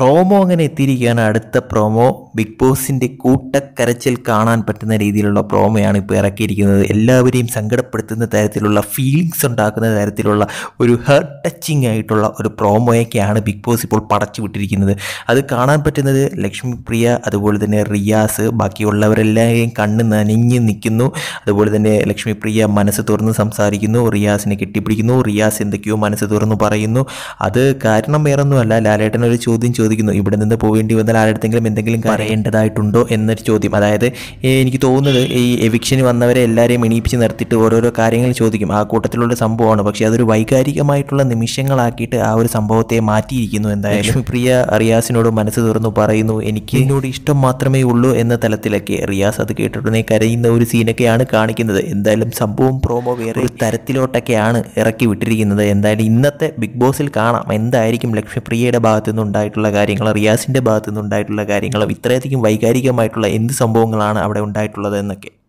promo അങ്ങനെ എത്തിയിരിക്കുകയാണ് അടുത്ത പ്രോമോ ബിഗ് ബോസിൻ്റെ കൂട്ടക്കരച്ചിൽ കാണാൻ പറ്റുന്ന രീതിയിലുള്ള പ്രോമോയാണ് ഇപ്പോൾ ഇറക്കിയിരിക്കുന്നത് എല്ലാവരെയും സങ്കടപ്പെടുത്തുന്ന തരത്തിലുള്ള ഫീലിങ്സ് ഉണ്ടാക്കുന്ന തരത്തിലുള്ള ഒരു ഹെർട്ട് ടച്ചിങ് ആയിട്ടുള്ള ഒരു പ്രോമോയൊക്കെയാണ് ബിഗ് ബോസ് ഇപ്പോൾ പടച്ചു വിട്ടിരിക്കുന്നത് അത് കാണാൻ പറ്റുന്നത് ലക്ഷ്മി പ്രിയ അതുപോലെ തന്നെ റിയാസ് ബാക്കിയുള്ളവരെല്ലാവരെയും കണ്ണ് നനഞ്ഞ് നിൽക്കുന്നു അതുപോലെ തന്നെ ലക്ഷ്മി പ്രിയ മനസ്സ് തുറന്ന് സംസാരിക്കുന്നു റിയാസിനെ കെട്ടിപ്പിടിക്കുന്നു റിയാസ് എന്തൊക്കെയോ മനസ്സ് തുറന്ന് പറയുന്നു അത് കാരണം വേറൊന്നുമല്ല ലാലേട്ടൻ ഒരു ചോദ്യം ചോദിക്കുന്നു ഇവിടെ നിന്ന് പോകേണ്ടി വന്നാൽ ആരുടെങ്കിലും എന്തെങ്കിലും പറയേണ്ടതായിട്ടുണ്ടോ എന്നൊരു ചോദ്യം അതായത് ഏ, എനിക്ക് തോന്നുന്നത് ഈ എവിക്ഷന് വന്നവരെ എല്ലാവരെയും എണീപ്പിച്ച് നിർത്തിയിട്ട് ഓരോരോ കാര്യങ്ങൾ ചോദിക്കും ആ കൂട്ടത്തിലുള്ള സംഭവമാണ് പക്ഷേ അതൊരു വൈകാരികമായിട്ടുള്ള നിമിഷങ്ങളാക്കിയിട്ട് ആ ഒരു സംഭവത്തെ മാറ്റിയിരിക്കുന്നു എന്തായാലും ലക്ഷ്മി പ്രിയ റിയാസിനോട് മനസ്സ് തുറന്നു പറയുന്നു എനിക്ക് എന്നോട് ഇഷ്ടം മാത്രമേ ഉള്ളൂ എന്ന തലത്തിലൊക്കെ റിയാസ് അത് കേട്ടിട്ടുടനെ കരയുന്ന ഒരു സീനൊക്കെയാണ് കാണിക്കുന്നത് എന്തായാലും സംഭവം പ്രോമോ വേറെ ഒരു തരത്തിലോട്ടൊക്കെയാണ് ഇറക്കി വിട്ടിരിക്കുന്നത് എന്തായാലും ഇന്നത്തെ ബിഗ് ബോസിൽ കാണാം എന്തായിരിക്കും ലക്ഷ്യപ്രിയയുടെ ഭാഗത്തു നിന്നുണ്ടായിട്ടുള്ള കാര്യങ്ങൾ റിയാസിൻ്റെ ഭാഗത്തു നിന്നുണ്ടായിട്ടുള്ള കാര്യങ്ങളും ഇത്രയധികം വൈകാരികമായിട്ടുള്ള എന്ത് സംഭവങ്ങളാണ് അവിടെ ഉണ്ടായിട്ടുള്ളത് എന്നൊക്കെ